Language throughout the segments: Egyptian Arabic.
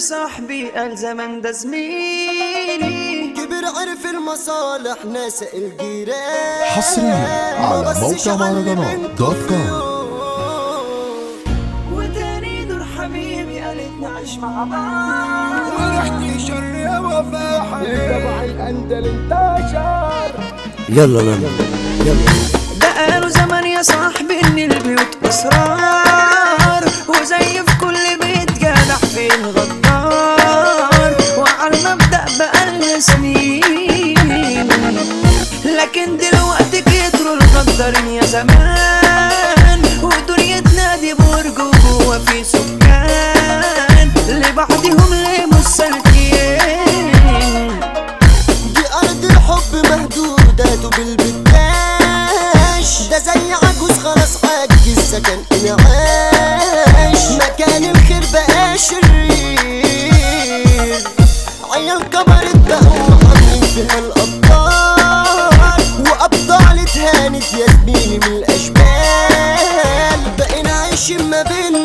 صاحبي قال زمان ده زميلي كبر عرف المصالح ناس الجيران حصرياً على ما بصش موقع على اللي مهرجانات بينكم دوت كوم. يوم. وتاني دور حبيبي قالت نعيش مع بعض ورحتي شر يا وفاحة تبع الاندل انتشر يلا يلا ده قالوا زمان يا صاحبي ان البيوت اسرار وزي في كل بيت جدع فين غدار وعلى المبدأ بقالنا سنين لكن دلوقتي كتروا الغدارين يا زمان ودنيتنا دي برج وجوه في سكان لبعضهم ليه مش سالكين دي أرض الحب مهدودة بالبداش ده زي عجوز خلاص عجز سكن انعاش مكان الخير بقى شرير عيال كبرت بقوا عاملين فيها الأبطال وأبطال اتهانت يا زميلي من الأشبال بقينا عايشين ما بين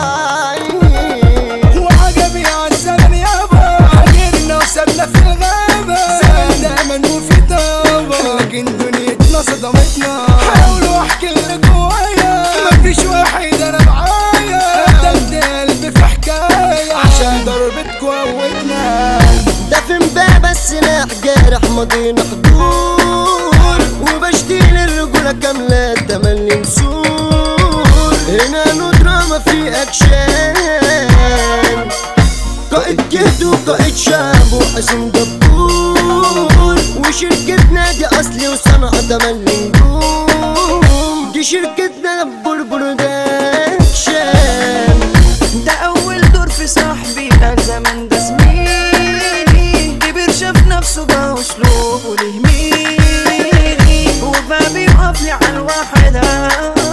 مصاعب وعجبي عالزمن يابا حجرنا وسابنا في الغابة زمن دايما وفي طابة لكن دنيتنا صدمتنا حاولوا احكي اللي جوايا مفيش واحد انا معايا قدمت قلبي في حكاية عشان ضربة قوتنا ده في امبابة السلاح جارح ماضينا حضور وبشتيل الرجولة كاملة تملي نسور هنا ندرة في اكشن قائد جهد وقائد شعب وحسن دبور وشركتنا دي اصلي وصنعة تملي نجوم دي شركتنا دبور برودكشن ده أول دور في صاحبي قال زمان ده زميلي كبر شاف نفسه بقى وأسلوبه ليه ميلي وبقى بيقف لي على الواحدة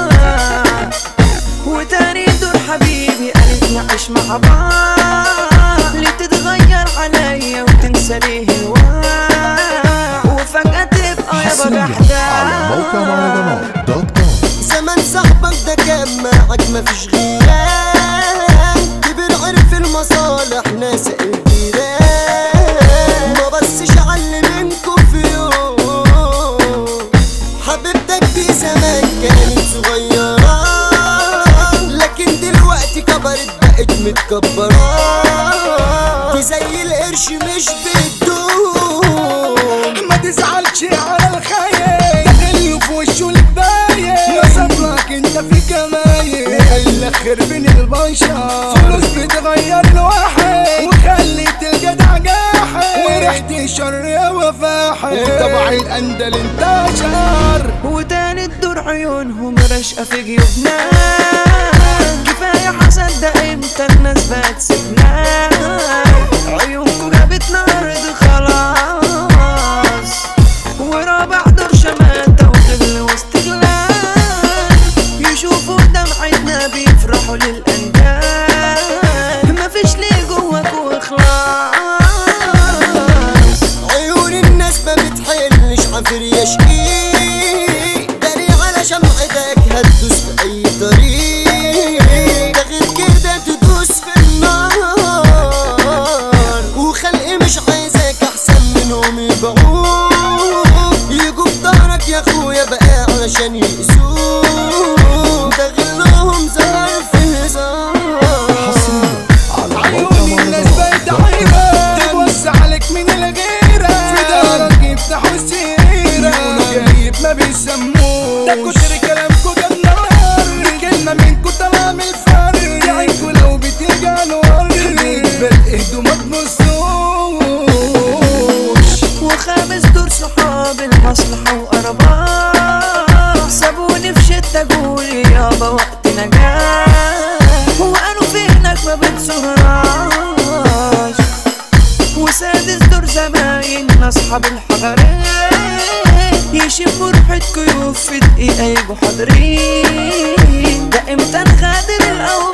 وتاني دور حبيبي قالت نعيش مع بعض ليه تتغير عليا وتنسى ليه الوعد وفجأة تبقى يابا حصرياً بحدة على موقع مهرجانات دوت كوم زمان صاحبك ده كان معاك مفيش غيران كبر عرف المصالح ناس الجيران ما بصش على اللي بينكم في يوم حبيبتك دي زمان كانت صغيرة لكن دلوقتي كبرت بقت متكبرة دي زي القرش مش بتدوم ما تزعلش على الخير دخل في وشه الباين نصب لك انت في كماين الاخر بين البشر فلوس بتغير الواحد وخليت الجدع جاحد وريحتي شر يا وفاحد طبع الاندل انتشر وتاني الدور عيونهم رشقة في جيوبنا كفاية حسد ده امتى الناس بقت سيبنا عيونكم جابتنا ارض خلاص ورابع دور شماتة وغل واستغلال يشوفوا دمعتنا بيفرحوا للأندال مفيش ليه جواكوا إخلاص عيون الناس ما بتحلش عفر يا شقيق داري على شمعتك هتدوس في اي طريق ده غير كده تدوس في النار وخلقي مش عايزك احسن منهم يبيعوك يجوا في ظهرك يا اخويا بقى علشان يقسوك ده غلهم زهر في هزار على موقع عيون الناس مهرجانات بقت دوت كوم. عيبة تبص عليك من الغيرة في دارك يفتحوا سيرة جايب ما بيسموش ده كتر كلامكوا ده النار كلمة منكوا طالعة من الفرد عينكوا لو بتيجي انوار بل اهدوا ما تبصوش وخامس دور صحاب المصلحة وقرباء سابوني في شدة قولي يابا وقت نجاح وقالوا فينك ما بتسهراش وسادس دور زباين أصحاب الحجرين يشموا ريحة كيوف في دقيقة يجوا حاضرين ده امتى نخادر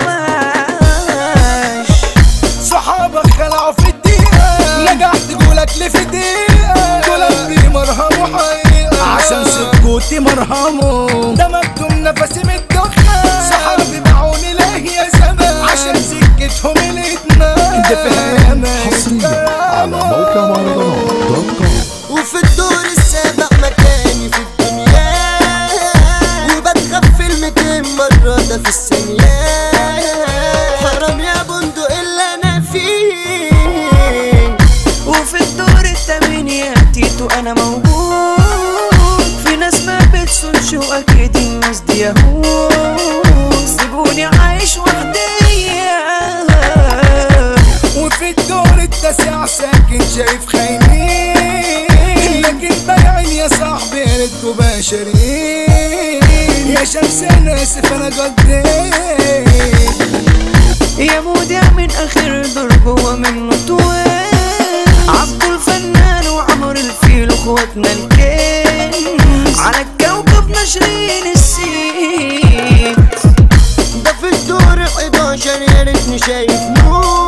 الأوباش صحابك خلعوا في الدقيقة نجحت تقولك ليه في دقيقة دولت بيمرهموا حقيقة عشان سكوتي مرهموا ده مكتوم نفسي من الدخان صحابي باعوني ليه يا زمان عشان سكتهم الاتنين ده فيها يا شيرين يا شمس انا اسف انا قضيت يا مودع من اخر دور جوا منه توين عبدو الفنان وعمر الفيل اخواتنا الكنز على الكوكب ناشرين السيد ده في الدور 11 يا ريتني شايف نور